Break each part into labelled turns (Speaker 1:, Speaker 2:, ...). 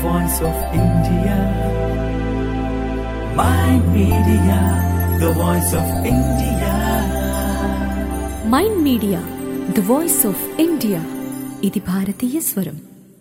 Speaker 1: voice of India. My media, the voice of India.
Speaker 2: Mind media the voice of India ఇది భారతీయ స్వరం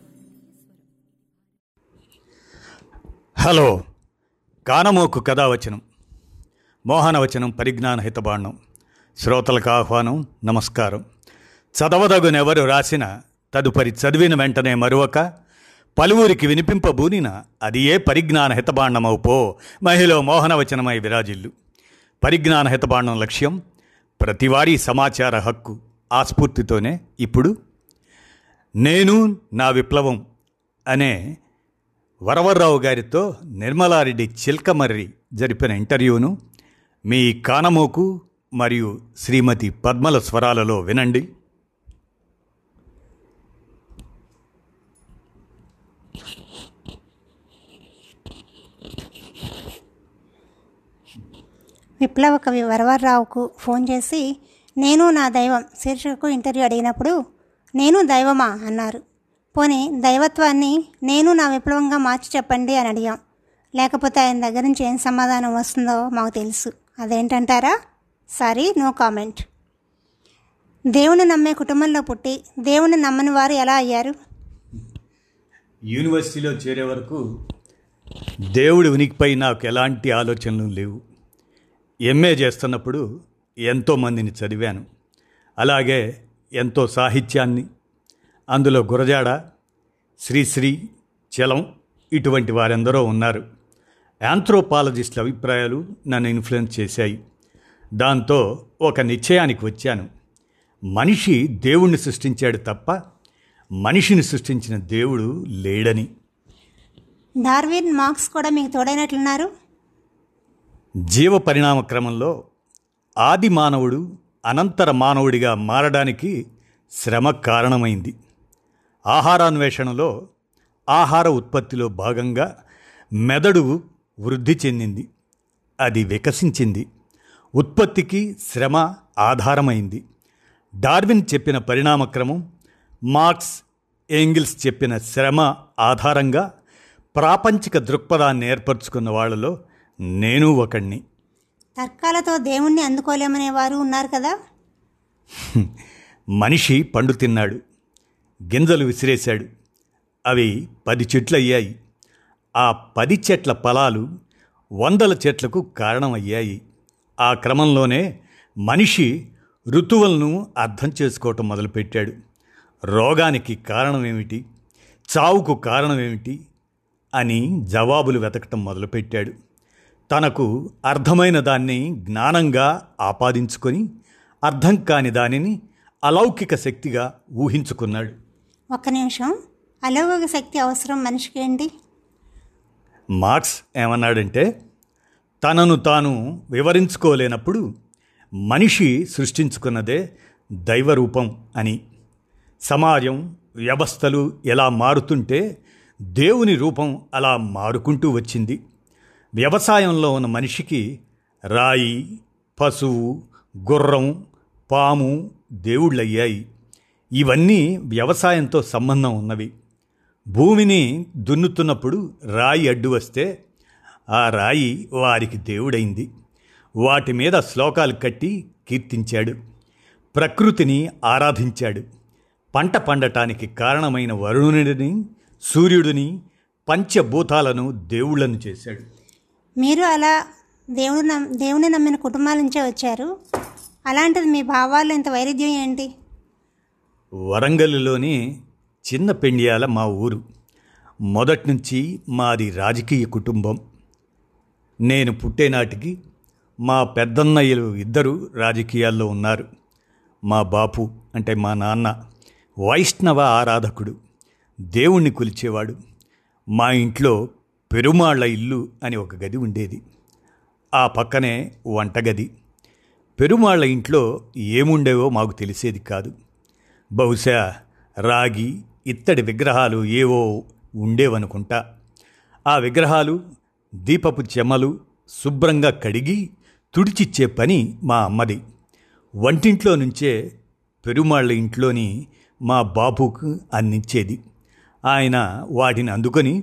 Speaker 3: hello కానమోకు కథావచనం మోహనవచనం పరిజ్ఞాన హితబాండం శ్రోతలకు ఆహ్వానం నమస్కారం చదవదగునెవరు రాసిన తదుపరి చదివిన వెంటనే మరొక పలువురికి వినిపింపబూనిన అది ఏ పరిజ్ఞాన హితబాండమవు పో మహిళ మోహనవచనమై విరాజిల్లు పరిజ్ఞాన హితబాండం లక్ష్యం ప్రతివారీ సమాచార హక్కు ఆ స్ఫూర్తితోనే ఇప్పుడు నేను నా విప్లవం అనే వరవర్రావు గారితో నిర్మలారెడ్డి చిల్కమర్రి జరిపిన ఇంటర్వ్యూను మీ కానమోకు మరియు శ్రీమతి పద్మల స్వరాలలో వినండి
Speaker 4: విప్లవ కవి వరవర్రావుకు ఫోన్ చేసి నేను నా దైవం శీర్షికకు ఇంటర్వ్యూ అడిగినప్పుడు నేను దైవమా అన్నారు పోనీ దైవత్వాన్ని నేను నా విప్లవంగా మార్చి చెప్పండి అని అడిగాం లేకపోతే ఆయన దగ్గర నుంచి ఏం సమాధానం వస్తుందో మాకు తెలుసు అదేంటంటారా సారీ నో కామెంట్ దేవుని నమ్మే కుటుంబంలో పుట్టి దేవుని నమ్మని వారు ఎలా అయ్యారు
Speaker 3: యూనివర్సిటీలో చేరే వరకు దేవుడి ఉనికిపై నాకు ఎలాంటి ఆలోచనలు లేవు ఎంఏ చేస్తున్నప్పుడు ఎంతోమందిని చదివాను అలాగే ఎంతో సాహిత్యాన్ని అందులో గురజాడ శ్రీశ్రీ చలం ఇటువంటి వారెందరో ఉన్నారు యాంథ్రోపాలజిస్టుల అభిప్రాయాలు నన్ను ఇన్ఫ్లుయెన్స్ చేశాయి దాంతో ఒక నిశ్చయానికి వచ్చాను మనిషి దేవుణ్ణి సృష్టించాడు తప్ప మనిషిని సృష్టించిన దేవుడు లేడని
Speaker 4: డార్విన్ మార్క్స్ కూడా మీకు తోడైనట్లున్నారు
Speaker 3: జీవ పరిణామ క్రమంలో ఆది మానవుడు అనంతర మానవుడిగా మారడానికి శ్రమ కారణమైంది ఆహారాన్వేషణలో ఆహార ఉత్పత్తిలో భాగంగా మెదడు వృద్ధి చెందింది అది వికసించింది ఉత్పత్తికి శ్రమ ఆధారమైంది డార్విన్ చెప్పిన పరిణామక్రమం మార్క్స్ ఏంగిల్స్ చెప్పిన శ్రమ ఆధారంగా ప్రాపంచిక దృక్పథాన్ని ఏర్పరచుకున్న వాళ్ళలో నేను ఒకణ్ణి
Speaker 4: తర్కాలతో దేవుణ్ణి అందుకోలేమనే వారు ఉన్నారు కదా
Speaker 3: మనిషి పండు తిన్నాడు గింజలు విసిరేశాడు అవి పది చెట్లు అయ్యాయి ఆ పది చెట్ల ఫలాలు వందల చెట్లకు కారణమయ్యాయి ఆ క్రమంలోనే మనిషి ఋతువులను అర్థం చేసుకోవటం మొదలుపెట్టాడు రోగానికి కారణమేమిటి చావుకు కారణమేమిటి అని జవాబులు వెతకటం మొదలుపెట్టాడు తనకు అర్థమైన దాన్ని జ్ఞానంగా ఆపాదించుకొని అర్థం కాని దానిని అలౌకిక శక్తిగా ఊహించుకున్నాడు
Speaker 4: ఒక్క నిమిషం అలౌకిక శక్తి అవసరం మనిషికి ఏంటి
Speaker 3: మార్క్స్ ఏమన్నాడంటే తనను తాను వివరించుకోలేనప్పుడు మనిషి సృష్టించుకున్నదే దైవరూపం అని సమాజం వ్యవస్థలు ఎలా మారుతుంటే దేవుని రూపం అలా మారుకుంటూ వచ్చింది వ్యవసాయంలో ఉన్న మనిషికి రాయి పశువు గుర్రం పాము దేవుళ్ళయ్యాయి ఇవన్నీ వ్యవసాయంతో సంబంధం ఉన్నవి భూమిని దున్నుతున్నప్పుడు రాయి అడ్డు వస్తే ఆ రాయి వారికి దేవుడైంది వాటి మీద శ్లోకాలు కట్టి కీర్తించాడు ప్రకృతిని ఆరాధించాడు పంట పండటానికి కారణమైన వరుణుడిని సూర్యుడిని పంచభూతాలను దేవుళ్లను చేశాడు
Speaker 4: మీరు అలా దేవుడు నమ్ దేవుని నమ్మిన కుటుంబాల నుంచే వచ్చారు అలాంటిది మీ భావాల్లో ఇంత వైరుధ్యం ఏంటి
Speaker 3: వరంగల్లులోని చిన్న పెండియాల మా ఊరు మొదటి నుంచి మాది రాజకీయ కుటుంబం నేను పుట్టేనాటికి మా పెద్దన్నయ్యలు ఇద్దరు రాజకీయాల్లో ఉన్నారు మా బాపు అంటే మా నాన్న వైష్ణవ ఆరాధకుడు దేవుణ్ణి కొలిచేవాడు మా ఇంట్లో పెరుమాళ్ల ఇల్లు అని ఒక గది ఉండేది ఆ పక్కనే వంటగది పెరుమాళ్ల ఇంట్లో ఏముండేవో మాకు తెలిసేది కాదు బహుశా రాగి ఇత్తడి విగ్రహాలు ఏవో ఉండేవనుకుంటా ఆ విగ్రహాలు దీపపు చెమ్మలు శుభ్రంగా కడిగి తుడిచిచ్చే పని మా అమ్మది వంటింట్లో నుంచే పెరుమాళ్ళ ఇంట్లోని మా బాబుకు అందించేది ఆయన వాటిని అందుకొని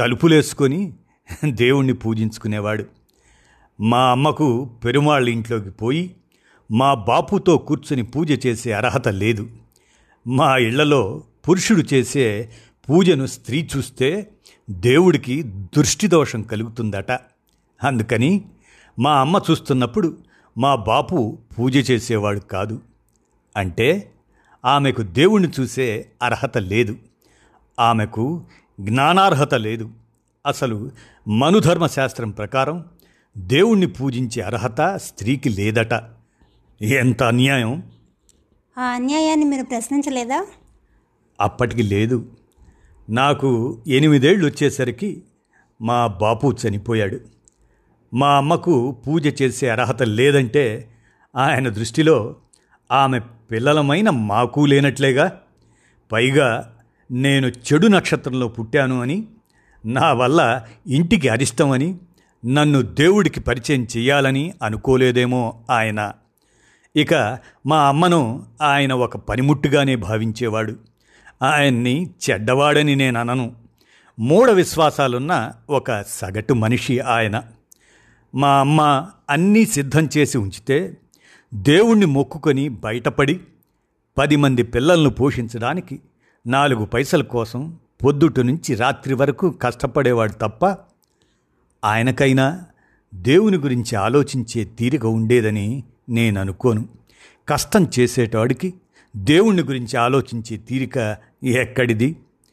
Speaker 3: తలుపులేసుకొని దేవుణ్ణి పూజించుకునేవాడు మా అమ్మకు పెరుమాళ్ళ ఇంట్లోకి పోయి మా బాపుతో కూర్చుని పూజ చేసే అర్హత లేదు మా ఇళ్లలో పురుషుడు చేసే పూజను స్త్రీ చూస్తే దేవుడికి దృష్టిదోషం కలుగుతుందట అందుకని మా అమ్మ చూస్తున్నప్పుడు మా బాపు పూజ చేసేవాడు కాదు అంటే ఆమెకు దేవుణ్ణి చూసే అర్హత లేదు ఆమెకు జ్ఞానార్హత లేదు అసలు మనుధర్మశాస్త్రం ప్రకారం దేవుణ్ణి పూజించే అర్హత స్త్రీకి లేదట ఎంత అన్యాయం
Speaker 4: ఆ అన్యాయాన్ని మీరు ప్రశ్నించలేదా
Speaker 3: అప్పటికి లేదు నాకు ఎనిమిదేళ్ళు వచ్చేసరికి మా బాపు చనిపోయాడు మా అమ్మకు పూజ చేసే అర్హత లేదంటే ఆయన దృష్టిలో ఆమె పిల్లలమైన మాకు లేనట్లేగా పైగా నేను చెడు నక్షత్రంలో పుట్టాను అని నా వల్ల ఇంటికి అరిష్టమని నన్ను దేవుడికి పరిచయం చెయ్యాలని అనుకోలేదేమో ఆయన ఇక మా అమ్మను ఆయన ఒక పనిముట్టుగానే భావించేవాడు ఆయన్ని చెడ్డవాడని నేను అనను మూఢ విశ్వాసాలున్న ఒక సగటు మనిషి ఆయన మా అమ్మ అన్నీ సిద్ధం చేసి ఉంచితే దేవుణ్ణి మొక్కుకొని బయటపడి పది మంది పిల్లలను పోషించడానికి నాలుగు పైసల కోసం పొద్దుట నుంచి రాత్రి వరకు కష్టపడేవాడు తప్ప ఆయనకైనా దేవుని గురించి ఆలోచించే తీరిక ఉండేదని నేను అనుకోను కష్టం చేసేటవాడికి దేవుణ్ణి గురించి ఆలోచించే తీరిక ఎక్కడిది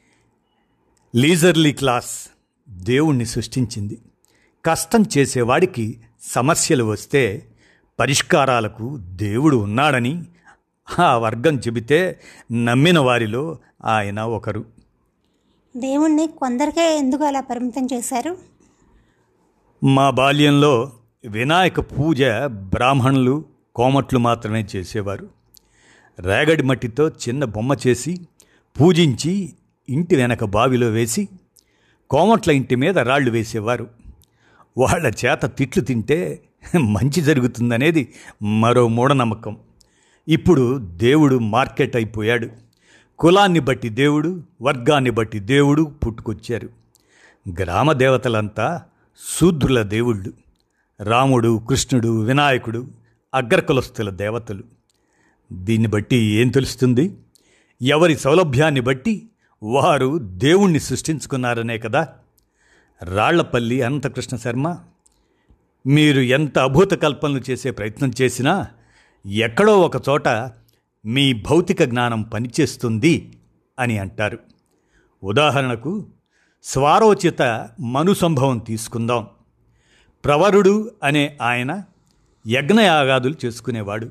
Speaker 3: లీజర్లీ క్లాస్ దేవుణ్ణి సృష్టించింది కష్టం చేసేవాడికి సమస్యలు వస్తే పరిష్కారాలకు దేవుడు ఉన్నాడని ఆ వర్గం చెబితే నమ్మిన వారిలో ఆయన ఒకరు
Speaker 4: దేవుణ్ణి కొందరికే ఎందుకు అలా పరిమితం చేశారు
Speaker 3: మా బాల్యంలో వినాయక పూజ బ్రాహ్మణులు కోమట్లు మాత్రమే చేసేవారు రేగడి మట్టితో చిన్న బొమ్మ చేసి పూజించి ఇంటి వెనక బావిలో వేసి కోమట్ల ఇంటి మీద రాళ్ళు వేసేవారు వాళ్ళ చేత తిట్లు తింటే మంచి జరుగుతుందనేది మరో మూఢనమ్మకం ఇప్పుడు దేవుడు మార్కెట్ అయిపోయాడు కులాన్ని బట్టి దేవుడు వర్గాన్ని బట్టి దేవుడు పుట్టుకొచ్చారు గ్రామ దేవతలంతా శూద్రుల దేవుళ్ళు రాముడు కృష్ణుడు వినాయకుడు అగ్రకులస్తుల దేవతలు దీన్ని బట్టి ఏం తెలుస్తుంది ఎవరి సౌలభ్యాన్ని బట్టి వారు దేవుణ్ణి సృష్టించుకున్నారనే కదా రాళ్లపల్లి అనంతకృష్ణ శర్మ మీరు ఎంత అభూత కల్పనలు చేసే ప్రయత్నం చేసినా ఎక్కడో ఒక చోట మీ భౌతిక జ్ఞానం పనిచేస్తుంది అని అంటారు ఉదాహరణకు స్వారోచిత మను సంభవం తీసుకుందాం ప్రవరుడు అనే ఆయన యజ్ఞయాగాదులు చేసుకునేవాడు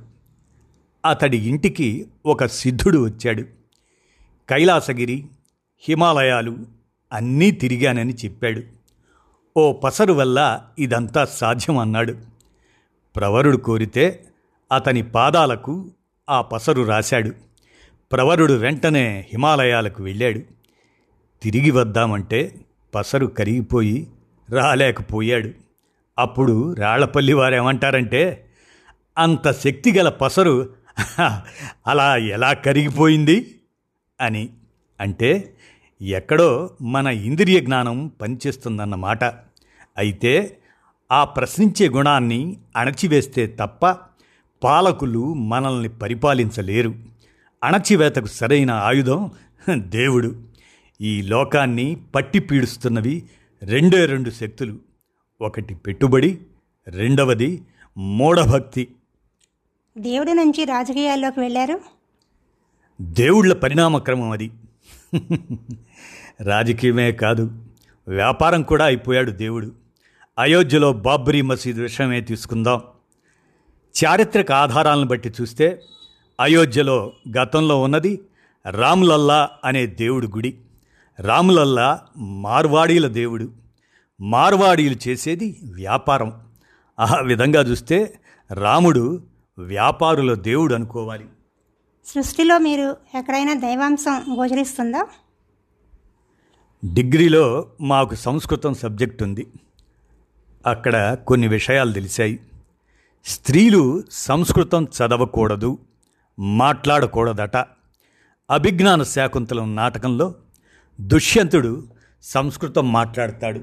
Speaker 3: అతడి ఇంటికి ఒక సిద్ధుడు వచ్చాడు కైలాసగిరి హిమాలయాలు అన్నీ తిరిగానని చెప్పాడు ఓ పసరు వల్ల ఇదంతా సాధ్యం అన్నాడు ప్రవరుడు కోరితే అతని పాదాలకు ఆ పసరు రాశాడు ప్రవరుడు వెంటనే హిమాలయాలకు వెళ్ళాడు తిరిగి వద్దామంటే పసరు కరిగిపోయి రాలేకపోయాడు అప్పుడు రాళ్లపల్లి వారేమంటారంటే అంత శక్తిగల పసరు అలా ఎలా కరిగిపోయింది అని అంటే ఎక్కడో మన ఇంద్రియ జ్ఞానం పనిచేస్తుందన్నమాట అయితే ఆ ప్రశ్నించే గుణాన్ని అణచివేస్తే తప్ప పాలకులు మనల్ని పరిపాలించలేరు అణచివేతకు సరైన ఆయుధం దేవుడు ఈ లోకాన్ని పట్టి పీడుస్తున్నవి రెండే రెండు శక్తులు ఒకటి పెట్టుబడి రెండవది మూఢభక్తి
Speaker 4: దేవుడి నుంచి రాజకీయాల్లోకి వెళ్ళారు
Speaker 3: దేవుళ్ల పరిణామక్రమం అది రాజకీయమే కాదు వ్యాపారం కూడా అయిపోయాడు దేవుడు అయోధ్యలో బాబ్రీ మసీద్ విషయమే తీసుకుందాం చారిత్రక ఆధారాలను బట్టి చూస్తే అయోధ్యలో గతంలో ఉన్నది రాములల్లా అనే దేవుడు గుడి రాములల్లా మార్వాడీల దేవుడు మార్వాడీలు చేసేది వ్యాపారం ఆ విధంగా చూస్తే రాముడు వ్యాపారుల దేవుడు అనుకోవాలి
Speaker 4: సృష్టిలో మీరు ఎక్కడైనా దైవాంశం గోచరిస్తుందా
Speaker 3: డిగ్రీలో మాకు సంస్కృతం సబ్జెక్ట్ ఉంది అక్కడ కొన్ని విషయాలు తెలిసాయి స్త్రీలు సంస్కృతం చదవకూడదు మాట్లాడకూడదట అభిజ్ఞాన శాకుంతలం నాటకంలో దుష్యంతుడు సంస్కృతం మాట్లాడతాడు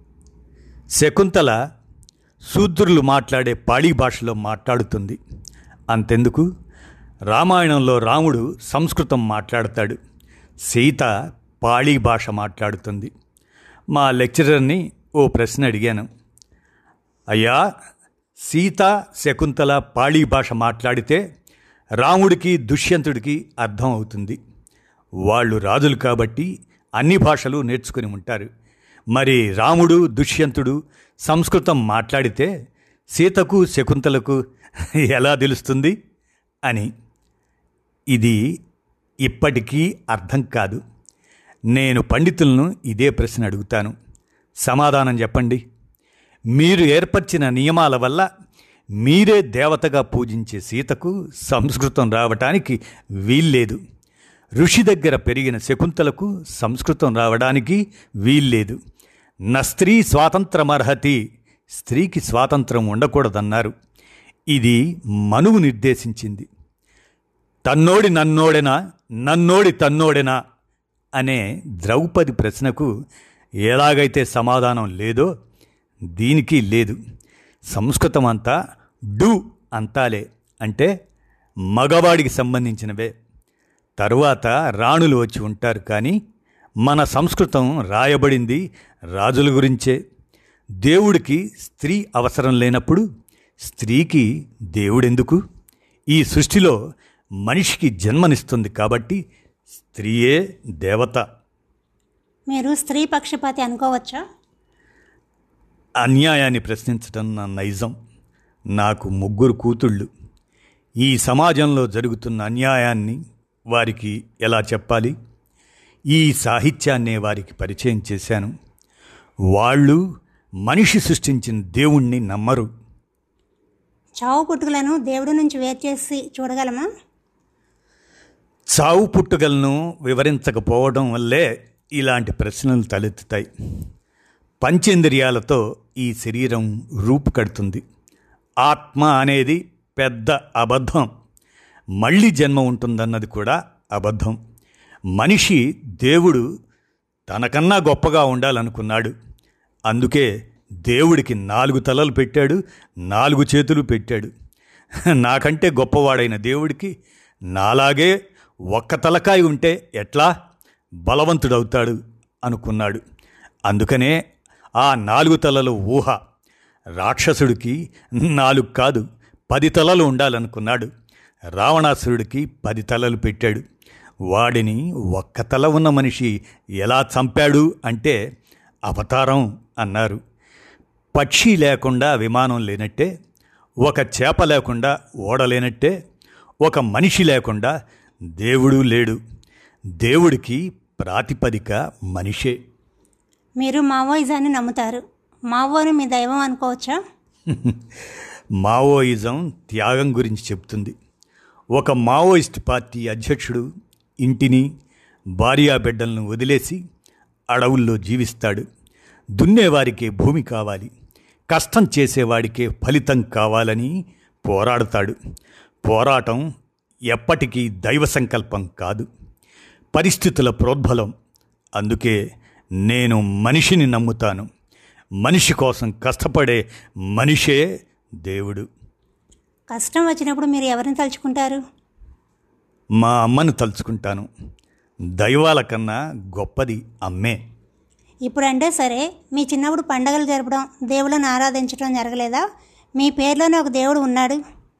Speaker 3: శకుంతల శూద్రులు మాట్లాడే పాళీ భాషలో మాట్లాడుతుంది అంతెందుకు రామాయణంలో రాముడు సంస్కృతం మాట్లాడతాడు సీత పాళీ భాష మాట్లాడుతుంది మా లెక్చరర్ని ఓ ప్రశ్న అడిగాను అయ్యా సీత శకుంతల పాళీ భాష మాట్లాడితే రాముడికి దుష్యంతుడికి అర్థం అవుతుంది వాళ్ళు రాజులు కాబట్టి అన్ని భాషలు నేర్చుకుని ఉంటారు మరి రాముడు దుష్యంతుడు సంస్కృతం మాట్లాడితే సీతకు శకుంతలకు ఎలా తెలుస్తుంది అని ఇది ఇప్పటికీ అర్థం కాదు నేను పండితులను ఇదే ప్రశ్న అడుగుతాను సమాధానం చెప్పండి మీరు ఏర్పరిచిన నియమాల వల్ల మీరే దేవతగా పూజించే సీతకు సంస్కృతం రావటానికి వీల్లేదు ఋషి దగ్గర పెరిగిన శకుంతలకు సంస్కృతం రావడానికి వీల్లేదు నా స్త్రీ స్వాతంత్రమర్హతి స్త్రీకి స్వాతంత్రం ఉండకూడదన్నారు ఇది మనువు నిర్దేశించింది తన్నోడి నన్నోడెనా నన్నోడి తన్నోడెనా అనే ద్రౌపది ప్రశ్నకు ఎలాగైతే సమాధానం లేదో దీనికి లేదు సంస్కృతం అంతా డు అంతాలే అంటే మగవాడికి సంబంధించినవే తరువాత రాణులు వచ్చి ఉంటారు కానీ మన సంస్కృతం రాయబడింది రాజుల గురించే దేవుడికి స్త్రీ అవసరం లేనప్పుడు స్త్రీకి దేవుడెందుకు ఈ సృష్టిలో మనిషికి జన్మనిస్తుంది కాబట్టి స్త్రీయే దేవత
Speaker 4: మీరు స్త్రీ పక్షపాతి అనుకోవచ్చా
Speaker 3: అన్యాయాన్ని ప్రశ్నించడం నా నైజం నాకు ముగ్గురు కూతుళ్ళు ఈ సమాజంలో జరుగుతున్న అన్యాయాన్ని వారికి ఎలా చెప్పాలి ఈ సాహిత్యాన్నే వారికి పరిచయం చేశాను వాళ్ళు మనిషి సృష్టించిన దేవుణ్ణి నమ్మరు
Speaker 4: చావు పుట్టుకలను దేవుడి నుంచి వేరు చేసి చూడగలమా
Speaker 3: చావు పుట్టుకలను వివరించకపోవడం వల్లే ఇలాంటి ప్రశ్నలు తలెత్తుతాయి పంచేంద్రియాలతో ఈ శరీరం రూపుకడుతుంది ఆత్మ అనేది పెద్ద అబద్ధం మళ్ళీ జన్మ ఉంటుందన్నది కూడా అబద్ధం మనిషి దేవుడు తనకన్నా గొప్పగా ఉండాలనుకున్నాడు అందుకే దేవుడికి నాలుగు తలలు పెట్టాడు నాలుగు చేతులు పెట్టాడు నాకంటే గొప్పవాడైన దేవుడికి నాలాగే ఒక్క తలకాయ ఉంటే ఎట్లా బలవంతుడవుతాడు అనుకున్నాడు అందుకనే ఆ నాలుగు తలల ఊహ రాక్షసుడికి నాలుగు కాదు పది తలలు ఉండాలనుకున్నాడు రావణాసురుడికి పది తలలు పెట్టాడు వాడిని ఒక్క తల ఉన్న మనిషి ఎలా చంపాడు అంటే అవతారం అన్నారు పక్షి లేకుండా విమానం లేనట్టే ఒక చేప లేకుండా ఓడలేనట్టే ఒక మనిషి లేకుండా దేవుడు లేడు దేవుడికి ప్రాతిపదిక మనిషే
Speaker 4: మీరు మావోయిజాన్ని నమ్ముతారు మావోని మీ దైవం అనుకోవచ్చా
Speaker 3: మావోయిజం త్యాగం గురించి చెప్తుంది ఒక మావోయిస్ట్ పార్టీ అధ్యక్షుడు ఇంటిని భార్యాబిడ్డలను వదిలేసి అడవుల్లో జీవిస్తాడు దున్నేవారికే భూమి కావాలి కష్టం చేసేవాడికే ఫలితం కావాలని పోరాడతాడు పోరాటం ఎప్పటికీ దైవ సంకల్పం కాదు పరిస్థితుల ప్రోద్బలం అందుకే నేను మనిషిని నమ్ముతాను మనిషి కోసం కష్టపడే మనిషే దేవుడు
Speaker 4: కష్టం వచ్చినప్పుడు మీరు ఎవరిని తలుచుకుంటారు
Speaker 3: మా అమ్మను తలుచుకుంటాను దైవాల కన్నా గొప్పది అమ్మే
Speaker 4: ఇప్పుడంటే సరే మీ చిన్నప్పుడు పండగలు జరపడం దేవుళ్ళని ఆరాధించడం జరగలేదా మీ పేరులోనే ఒక దేవుడు ఉన్నాడు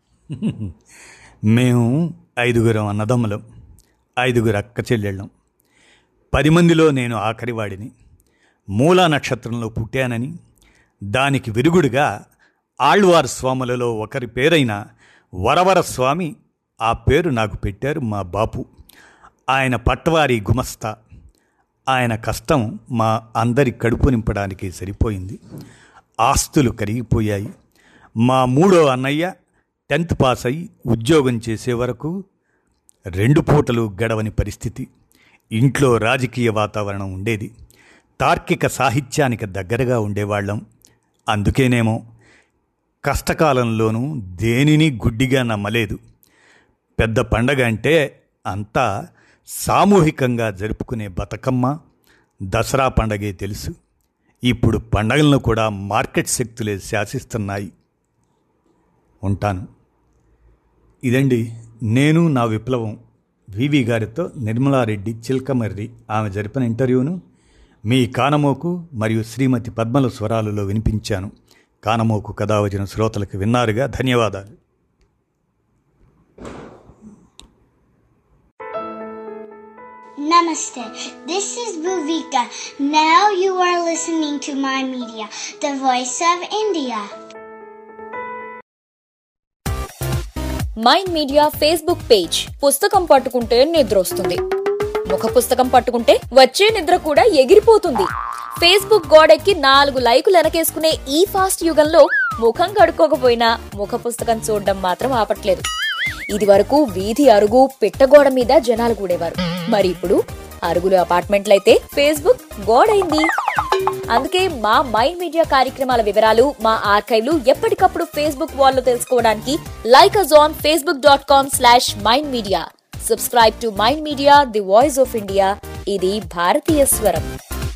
Speaker 3: మేము ఐదుగురం అన్నదమ్ములం ఐదుగురు అక్క చెల్లెళ్ళం పది మందిలో నేను ఆఖరివాడిని మూలా నక్షత్రంలో పుట్టానని దానికి విరుగుడుగా ఆళ్వార్ స్వాములలో ఒకరి పేరైన వరవర స్వామి ఆ పేరు నాకు పెట్టారు మా బాపు ఆయన పట్టవారి గుమస్తా ఆయన కష్టం మా అందరి కడుపు నింపడానికి సరిపోయింది ఆస్తులు కరిగిపోయాయి మా మూడో అన్నయ్య టెన్త్ పాస్ అయి ఉద్యోగం చేసే వరకు రెండు పూటలు గడవని పరిస్థితి ఇంట్లో రాజకీయ వాతావరణం ఉండేది తార్కిక సాహిత్యానికి దగ్గరగా ఉండేవాళ్ళం అందుకేనేమో కష్టకాలంలోనూ దేనిని గుడ్డిగా నమ్మలేదు పెద్ద పండగ అంటే అంతా సామూహికంగా జరుపుకునే బతుకమ్మ దసరా పండగే తెలుసు ఇప్పుడు పండగలను కూడా మార్కెట్ శక్తులే శాసిస్తున్నాయి ఉంటాను ఇదండి నేను నా విప్లవం వివి గారితో నిర్మలారెడ్డి చిల్కమర్రి ఆమె జరిపిన ఇంటర్వ్యూను మీ కానమోకు మరియు శ్రీమతి పద్మల స్వరాలలో వినిపించాను కానమోకు కథ వచ్చిన శ్రోతలకు విన్నారుగా ధన్యవాదాలు
Speaker 5: Namaste. This is Bhuvika. Now you are listening to my media, the voice of India.
Speaker 6: Mind media Facebook page పుస్తకం పట్టుకుంటే నిద్ర వస్తుంది ముఖ పుస్తకం పట్టుకుంటే వచ్చే నిద్ర కూడా ఎగిరిపోతుంది ఫేస్బుక్ గోడెక్కి నాలుగు లైకులు వెనకేసుకునే ఈ ఫాస్ట్ యుగంలో ముఖం కడుక్కోకపోయినా ముఖ పుస్తకం చూడడం మాత్రం ఆపట్లేదు ఇది వరకు వీధి అరుగు పిట్టగోడ మీద జనాలు కూడేవారు మరి ఇప్పుడు అరుగులు అపార్ట్మెంట్లయితే ఫేస్బుక్ గోడైంది అందుకే మా మైండ్ మీడియా కార్యక్రమాల వివరాలు మా ఆర్కైవ్లు ఎప్పటికప్పుడు ఫేస్బుక్ వాల్లో తెలుసుకోవడానికి like us on Facebook dot com slash mind media subscribe to mind media the voice of India ఇది భారతీయ స్వరం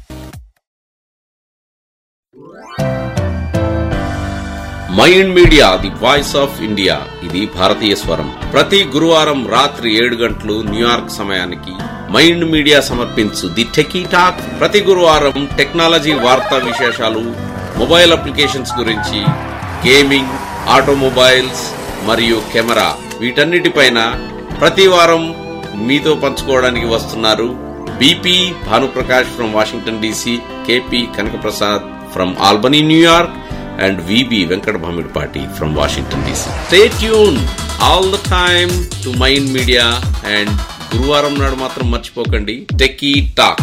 Speaker 7: mind media the voice of India ఇది భారతీయ స్వరం ప్రతి గురువారం రాత్రి ఏడు గంటలు న్యూయార్క్ సమయానికి మైండ్ మీడియా సమర్పించు ది టెకీ టాక్ ప్రతి గురువారం టెక్నాలజీ వార్తా విశేషాలు మొబైల్ అప్లికేషన్స్ గురించి గేమింగ్ ఆటోమొబైల్స్ మరియు కెమెరా వీటన్నిటిపైన ప్రతి వారం మీతో పంచుకోవడానికి వస్తున్నారు BP Bhanuprakash from Washington DC KP Kanakaprasad from Albany New York and VB Venkat Bhamidpati from Washington DC. Stay tuned all the time to Mind Media and గురువారం నాడు మాత్రం మర్చిపోకండి టెకీ టాక్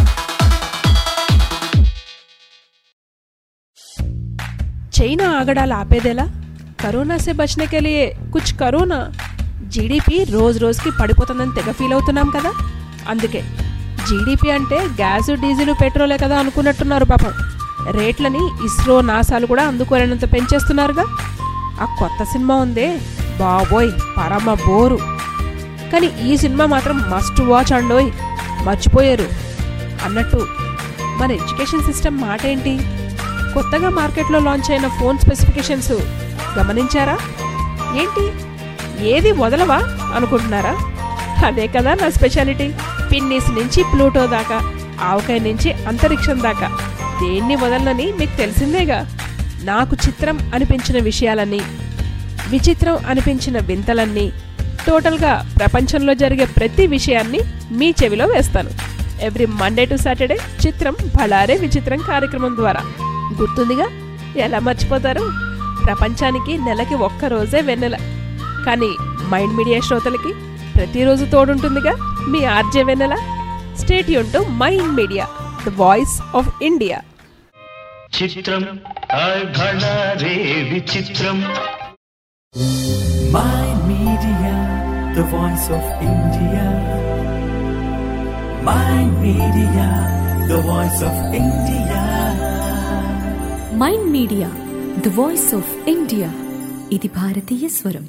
Speaker 8: చైనా ఆగడాలు ఆపేదేలా కరోనా సే బచ్నే के लिए कुछ करो ना జీడిపి రోజు రోజుకి పడిపోతుందని తెగ ఫీల్ అవుతున్నాం కదా అందుకే జీడిపి అంటే గ్యాస్ డీజిల్ పెట్రోలే కదా అనుకున్నట్టున్నారు పాపం రేట్లని ఇస్రో నాసాలు కూడా అందుకోలేనంత పెంచేస్తున్నారుగా ఆ కొత్త సినిమా ఉందే బాబోయ్ పరమ బోరు కానీ ఈ సినిమా మాత్రం మస్ట్ వాచ్ అండోయ్ మర్చిపోయారు అన్నట్టు మన ఎడ్యుకేషన్ సిస్టమ్ మాట ఏంటి కొత్తగా మార్కెట్లో లాంచ్ అయిన ఫోన్ స్పెసిఫికేషన్స్ గమనించారా ఏంటి ఏది వదలవా అనుకుంటున్నారా అదే కదా నా స్పెషాలిటీ పిన్నిస్ నుంచి ప్లూటో దాకా ఆవకాయ నుంచి అంతరిక్షం దాకా దేన్ని వదలనని మీకు తెలిసిందేగా నాకు చిత్రం అనిపించిన విషయాలన్నీ విచిత్రం అనిపించిన వింతలన్నీ టోటల్గా ప్రపంచంలో జరిగే ప్రతి విషయాన్ని మీ చెవిలో వేస్తాను ఎవ్రీ మండే టు సాటర్డే చిత్రం భళారే విచిత్రం కార్యక్రమం ద్వారా గుర్తుందిగా ఎలా మర్చిపోతారు ప్రపంచానికి నెలకి ఒక్క రోజే వెన్నెల కానీ మైండ్ మీడియా శ్రోతలకి ప్రతిరోజు తోడుంటుందిగా మీ ఆర్జే వెన్నెల స్టేట్ యూన్ to mind media the voice of India
Speaker 1: చిత్రం అఘన రే విచిత్రం Mind Media, the voice of India. Mind Media, the voice of India.
Speaker 2: Mind media the voice of India ఇది భారతీయ స్వరం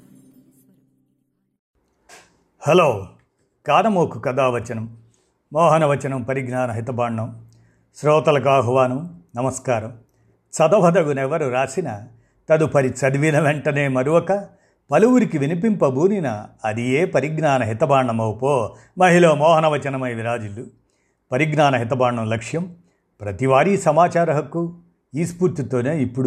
Speaker 3: హలో కానమోకు కథావచనం మోహనవచనం పరిజ్ఞాన హితబాండం శ్రోతలకు ఆహ్వానం నమస్కారం చదవదగునెవరు రాసిన తదుపరి చదివిన వెంటనే మరొక పలువురికి వినిపింపబూనిన అది ఏ పరిజ్ఞాన హితబాండమవుపో మహిళ మోహనవచనమై విరాజిల్లు పరిజ్ఞాన హితబాండం లక్ష్యం ప్రతివారీ సమాచార హక్కు ఈ స్ఫూర్తితోనే ఇప్పుడు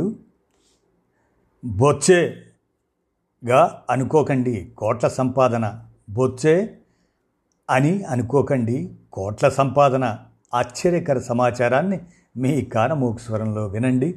Speaker 3: బొచ్చేగా అనుకోకండి కోట్ల సంపాదన బొచ్చే అని అనుకోకండి కోట్ల సంపాదన ఆశ్చర్యకర సమాచారాన్ని మీ కానమూకు స్వరంలో వినండి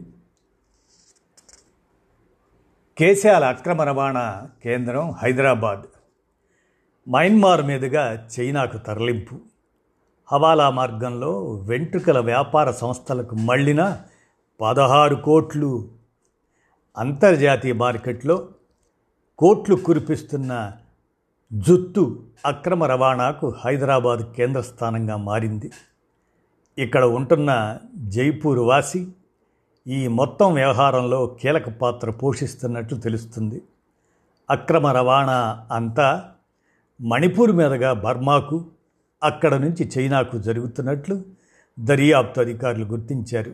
Speaker 3: కేశాల అక్రమ రవాణా కేంద్రం హైదరాబాద్ మయన్మార్ మీదుగా చైనాకు తరలింపు హవాలా మార్గంలో వెంట్రుకల వ్యాపార సంస్థలకు మళ్ళిన పదహారు కోట్లు అంతర్జాతీయ మార్కెట్లో కోట్లు కురిపిస్తున్న జుత్తు అక్రమ రవాణాకు హైదరాబాద్ కేంద్ర స్థానంగా మారింది ఇక్కడ ఉంటున్న జైపూర్ వాసి ఈ మొత్తం వ్యవహారంలో కీలక పాత్ర పోషిస్తున్నట్లు తెలుస్తుంది అక్రమ రవాణా అంతా మణిపూర్ మీదుగా బర్మాకు అక్కడ నుంచి చైనాకు జరుగుతున్నట్లు దర్యాప్తు అధికారులు గుర్తించారు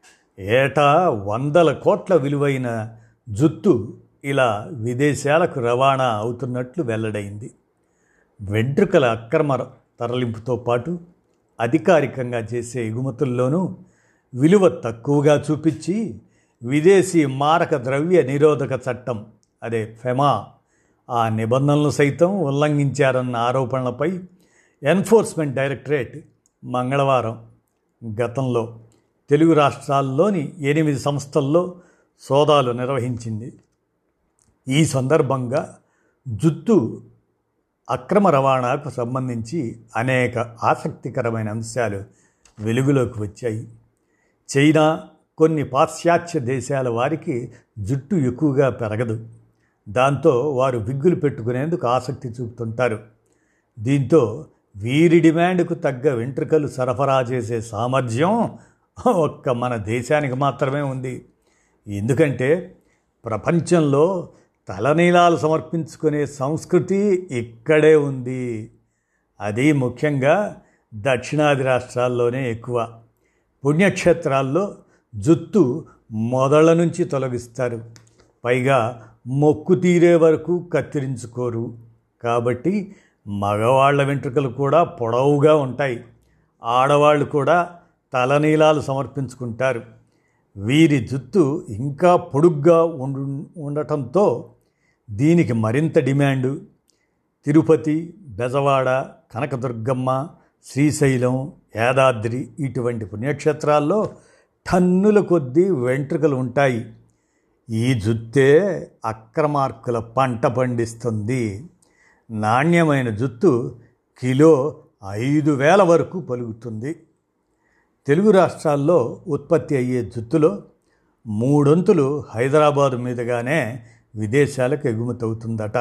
Speaker 3: ఏటా వందల కోట్ల విలువైన జుత్తు ఇలా విదేశాలకు రవాణా అవుతున్నట్లు వెల్లడైంది వెంట్రుకల అక్రమ తరలింపుతో పాటు అధికారికంగా చేసే ఎగుమతుల్లోనూ విలువ తక్కువగా చూపించి విదేశీ మారక ద్రవ్య నిరోధక చట్టం అదే ఫెమా ఆ నిబంధనలు సైతం ఉల్లంఘించారన్న ఆరోపణలపై ఎన్ఫోర్స్మెంట్ డైరెక్టరేట్ మంగళవారం గతంలో తెలుగు రాష్ట్రాల్లోని ఎనిమిది సంస్థల్లో సోదాలు నిర్వహించింది ఈ సందర్భంగా జుత్తు అక్రమ రవాణాకు సంబంధించి అనేక ఆసక్తికరమైన అంశాలు వెలుగులోకి వచ్చాయి చైనా కొన్ని పాశ్చాత్య దేశాల వారికి జుట్టు ఎక్కువగా పెరగదు దాంతో వారు విగ్గులు పెట్టుకునేందుకు ఆసక్తి చూపుతుంటారు దీంతో వీరి డిమాండ్కు తగ్గ వెంట్రుకలు సరఫరా చేసే సామర్థ్యం ఒక్క మన దేశానికి మాత్రమే ఉంది ఎందుకంటే ప్రపంచంలో తలనీలాలు సమర్పించుకునే సంస్కృతి ఇక్కడే ఉంది అది ముఖ్యంగా దక్షిణాది రాష్ట్రాల్లోనే ఎక్కువ పుణ్యక్షేత్రాల్లో జుత్తు మొదళ్ళ నుంచి తొలగిస్తారు పైగా మొక్కు తీరే వరకు కత్తిరించుకోరు కాబట్టి మగవాళ్ళ వెంట్రుకలు కూడా పొడవుగా ఉంటాయి ఆడవాళ్ళు కూడా తలనీలాలు సమర్పించుకుంటారు వీరి జుత్తు ఇంకా పొడుగ్గా ఉండు ఉండటంతో దీనికి మరింత డిమాండు తిరుపతి బెజవాడ కనకదుర్గమ్మ శ్రీశైలం యాదాద్రి ఇటువంటి పుణ్యక్షేత్రాల్లో టన్నుల కొద్దీ వెంట్రుకలు ఉంటాయి ఈ జుత్తే అక్రమార్కుల పంట పండిస్తుంది నాణ్యమైన జుత్తు కిలో ఐదు వేల వరకు పలుకుతుంది తెలుగు రాష్ట్రాల్లో ఉత్పత్తి అయ్యే జుత్తులో మూడొంతులు హైదరాబాదు మీదుగానే విదేశాలకు ఎగుమతవుతుందట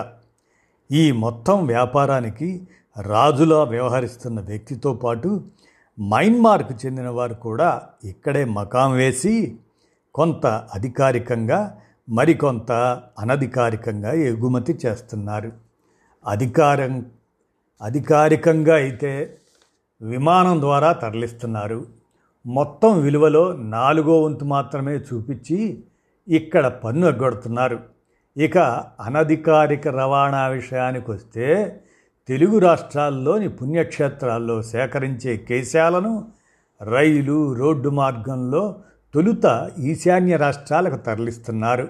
Speaker 3: ఈ మొత్తం వ్యాపారానికి రాజులా వ్యవహరిస్తున్న వ్యక్తితో పాటు మైన్మార్కు చెందిన వారు కూడా ఇక్కడే మకాం వేసి కొంత అధికారికంగా మరికొంత అనధికారికంగా ఎగుమతి చేస్తున్నారు అధికారం అధికారికంగా అయితే విమానం ద్వారా తరలిస్తున్నారు మొత్తం విలువలో నాలుగో వంతు మాత్రమే చూపించి ఇక్కడ పన్ను ఎగ్గొడుతున్నారు ఇక అనధికారిక రవాణా విషయానికి వస్తే తెలుగు రాష్ట్రాల్లోని పుణ్యక్షేత్రాల్లో సేకరించే కేశాలను రైలు రోడ్డు మార్గంలో తొలుత ఈశాన్య రాష్ట్రాలకు తరలిస్తున్నారు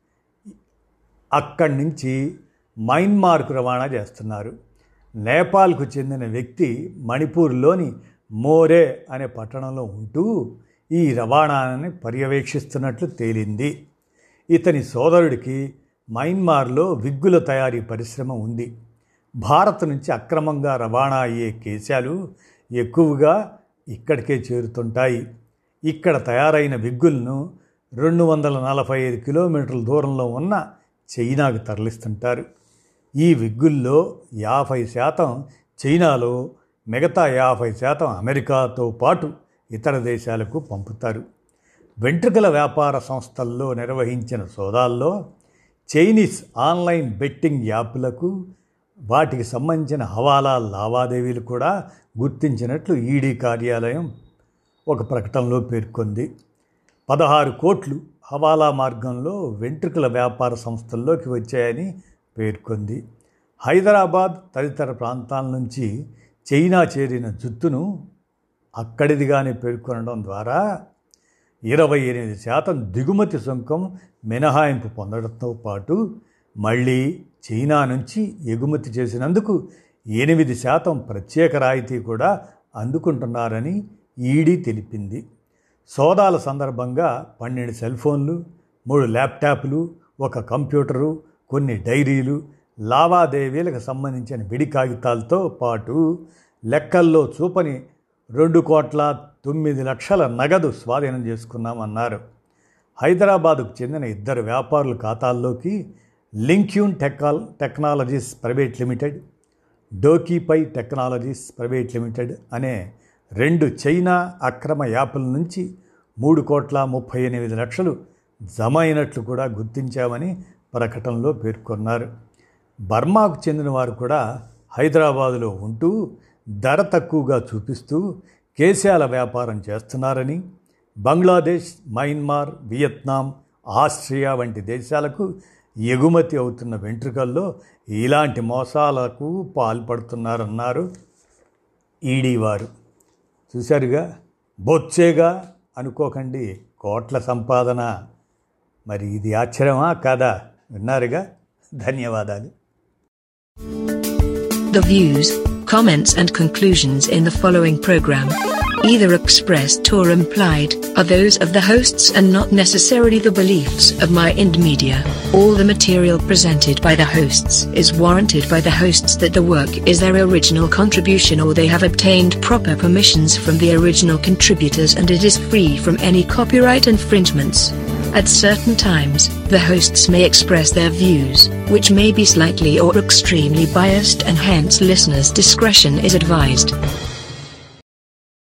Speaker 3: అక్కడి నుంచి మైన్మార్కు రవాణా చేస్తున్నారు నేపాల్కు చెందిన వ్యక్తి మణిపూర్లోని మోరే అనే పట్టణంలో ఉంటూ ఈ రవాణాని పర్యవేక్షిస్తున్నట్లు తేలింది ఇతని సోదరుడికి మయన్మార్లో విగ్గుల తయారీ పరిశ్రమ ఉంది భారత్ నుంచి అక్రమంగా రవాణా అయ్యే కేశాలు ఎక్కువగా ఇక్కడికే చేరుతుంటాయి ఇక్కడ తయారైన విగ్గులను రెండు వందల నలభై ఐదు కిలోమీటర్ల దూరంలో ఉన్న చైనాకు తరలిస్తుంటారు ఈ విగ్గుల్లో యాభై శాతం చైనాలో మిగతా యాభై శాతం అమెరికాతో పాటు ఇతర దేశాలకు పంపుతారు వెంట్రుకల వ్యాపార సంస్థల్లో నిర్వహించిన సోదాల్లో చైనీస్ ఆన్లైన్ బెట్టింగ్ యాప్లకు వాటికి సంబంధించిన హవాలా లావాదేవీలు కూడా గుర్తించినట్లు ఈడీ కార్యాలయం ఒక ప్రకటనలో పేర్కొంది పదహారు కోట్లు హవాలా మార్గంలో వెంట్రుకల వ్యాపార సంస్థల్లోకి వచ్చాయని పేర్కొంది హైదరాబాద్ తదితర ప్రాంతాల నుంచి చైనా చేరిన జుత్తును అక్కడిదిగానే పేర్కొనడం ద్వారా ఇరవై ఎనిమిది శాతం దిగుమతి సుంకం మినహాయింపు పొందడంతో పాటు మళ్ళీ చైనా నుంచి ఎగుమతి చేసినందుకు ఎనిమిది శాతం ప్రత్యేక రాయితీ కూడా అందుకుంటున్నారని ఈడీ తెలిపింది సోదాల సందర్భంగా పన్నెండు సెల్ ఫోన్లు మూడు ల్యాప్టాప్లు ఒక కంప్యూటరు కొన్ని డైరీలు లావాదేవీలకు సంబంధించిన విడి కాగితాలతో పాటు లెక్కల్లో చూపని రెండు కోట్ల తొమ్మిది లక్షల నగదు స్వాధీనం చేసుకున్నామన్నారు హైదరాబాదుకు చెందిన ఇద్దరు వ్యాపారుల ఖాతాల్లోకి Linkyun technol technologies private limited Dokipay technologies private limited అనే రెండు చైనా అక్రమ యాప్ల నుంచి మూడు కోట్ల ముప్పై ఎనిమిది లక్షలు జమ అయినట్లు కూడా గుర్తించామని ప్రకటనలో పేర్కొన్నారు బర్మాకు చెందిన వారు కూడా హైదరాబాదులో ఉంటూ ధర తక్కువగా చూపిస్తూ కేశాల వ్యాపారం చేస్తున్నారని బంగ్లాదేశ్ మయన్మార్ వియత్నాం ఆస్ట్రియా వంటి దేశాలకు ఎగుమతి అవుతున్న వెంట్రుకల్లో ఇలాంటి మోసాలకు పాల్పడుతున్నారన్నారు ఈడీ వారు చూశారుగా బొచ్చేగా అనుకోకండి కోట్ల సంపాదన మరి ఇది ఆశ్చర్యమా కాదా విన్నారుగా ధన్యవాదాలు
Speaker 9: The views, comments, and conclusions in the following program, either expressed or implied, are those of the hosts and not necessarily the beliefs of My Ind Media. All the material presented by the hosts is warranted by the hosts that the work is their original contribution or they have obtained proper permissions from the original contributors and it is free from any copyright infringements. At certain times, the hosts may express their views, which may be slightly or extremely biased, and hence listeners' discretion is advised.